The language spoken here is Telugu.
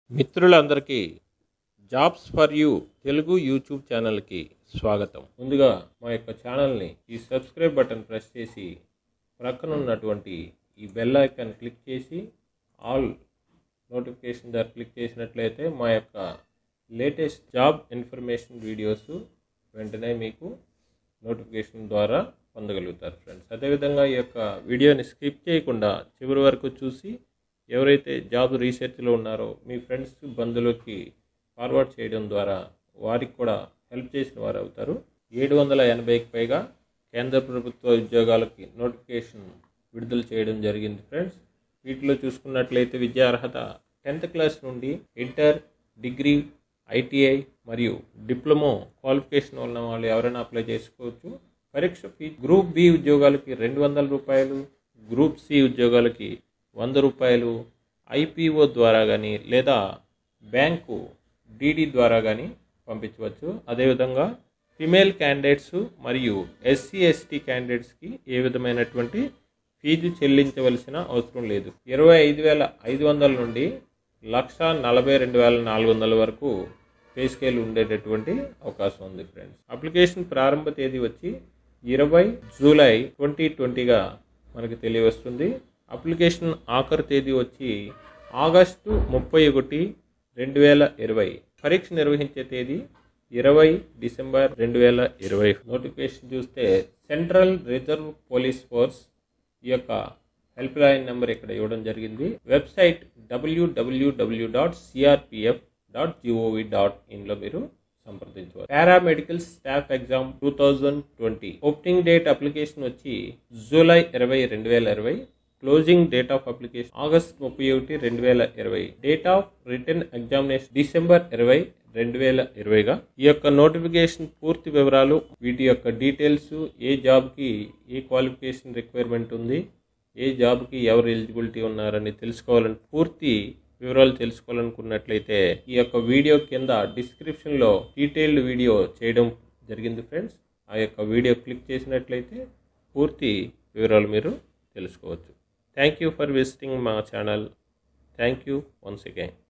మిత్రులందరికీ jobs for you Telugu YouTube ఛానల్కి స్వాగతం ముందుగా మా యొక్క ఛానల్ని ఈ సబ్స్క్రైబ్ బటన్ ప్రెస్ చేసి ప్రక్కన ఉన్నటువంటి ఈ బెల్ ఐకాన్ క్లిక్ చేసి ఆల్ నోటిఫికేషన్ దాన్ని క్లిక్ చేసినట్లయితే మా యొక్క లేటెస్ట్ జాబ్ ఇన్ఫర్మేషన్ వీడియోస్ వెంటనే మీకు నోటిఫికేషన్ ద్వారా పొందగలుగుతారు ఫ్రెండ్స్ అదేవిధంగా ఈ యొక్క వీడియోని స్కిప్ చేయకుండా చివరి వరకు చూసి ఎవరైతే జాబ్ రీసెర్చ్లో ఉన్నారో మీ ఫ్రెండ్స్ బంధువులకి ఫార్వర్డ్ చేయడం ద్వారా వారికి కూడా హెల్ప్ చేసిన వారు అవుతారు ఏడు వందల ఎనభైకి పైగా కేంద్ర ప్రభుత్వ ఉద్యోగాలకి నోటిఫికేషన్ విడుదల చేయడం జరిగింది ఫ్రెండ్స్ వీటిలో చూసుకున్నట్లయితే విద్యా అర్హత టెన్త్ క్లాస్ నుండి ఇంటర్ డిగ్రీ ఐటీఐ మరియు డిప్లొమో క్వాలిఫికేషన్ ఉన్న వాళ్ళు ఎవరైనా అప్లై చేసుకోవచ్చు పరీక్ష ఫీ గ్రూప్ బి ఉద్యోగాలకి రెండు వందల రూపాయలు గ్రూప్ సి ఉద్యోగాలకి వంద రూపాయలు ఐపీఓ ద్వారా కానీ లేదా బ్యాంకు డీడీ ద్వారా కానీ పంపించవచ్చు అదేవిధంగా ఫిమేల్ క్యాండిడేట్స్ మరియు ఎస్సీ ఎస్టీ క్యాండిడేట్స్కి ఏ విధమైనటువంటి ఫీజు చెల్లించవలసిన అవసరం లేదు ఇరవై ఐదు వేల ఐదు వందల నుండి లక్ష నలభై రెండు వేల నాలుగు వందల వరకు పే స్కేల్ ఉండేటటువంటి అవకాశం ఉంది ఫ్రెండ్స్ అప్లికేషన్ ప్రారంభ తేదీ వచ్చి ఇరవై జూలై ట్వంటీ ట్వంటీగా మనకి తెలియవస్తుంది అప్లికేషన్ ఆఖరి తేదీ వచ్చి ఆగస్టు ముప్పై ఒకటి రెండు వేల ఇరవై పరీక్ష నిర్వహించే తేదీ ఇరవై డిసెంబర్ రెండు వేల ఇరవై నోటిఫికేషన్ చూస్తే సెంట్రల్ రిజర్వ్ పోలీస్ ఫోర్స్ ఈ యొక్క హెల్ప్ లైన్ నెంబర్ ఇక్కడ ఇవ్వడం జరిగింది website WWW dot CRPF dot GOV dot ఇన్లో మీరు సంప్రదించవచ్చు paramedical staff exam two thousand twenty opening date application వచ్చి జూలై ఇరవై రెండు వేల ఇరవై closing date of application August ముప్పై ఒకటి రెండు వేల ఇరవై date of return examination December ఇరవై రెండు వేల ఇరవైగా ఈ యొక్క నోటిఫికేషన్ పూర్తి వివరాలు వీటి యొక్క డీటెయిల్స్ ఏ జాబ్కి ఏ క్వాలిఫికేషన్ రిక్వైర్మెంట్ ఉంది ఏ జాబ్కి ఎవరు ఎలిజిబిలిటీ ఉన్నారని తెలుసుకోవాలని పూర్తి వివరాలు తెలుసుకోవాలనుకున్నట్లయితే ఈ యొక్క వీడియో కింద డిస్క్రిప్షన్లో డీటెయిల్డ్ వీడియో చేయడం జరిగింది ఫ్రెండ్స్ ఆ యొక్క వీడియో క్లిక్ చేసినట్లయితే పూర్తి వివరాలు మీరు తెలుసుకోవచ్చు థ్యాంక్ యూ ఫర్ విజిటింగ్ మా channel thank you once again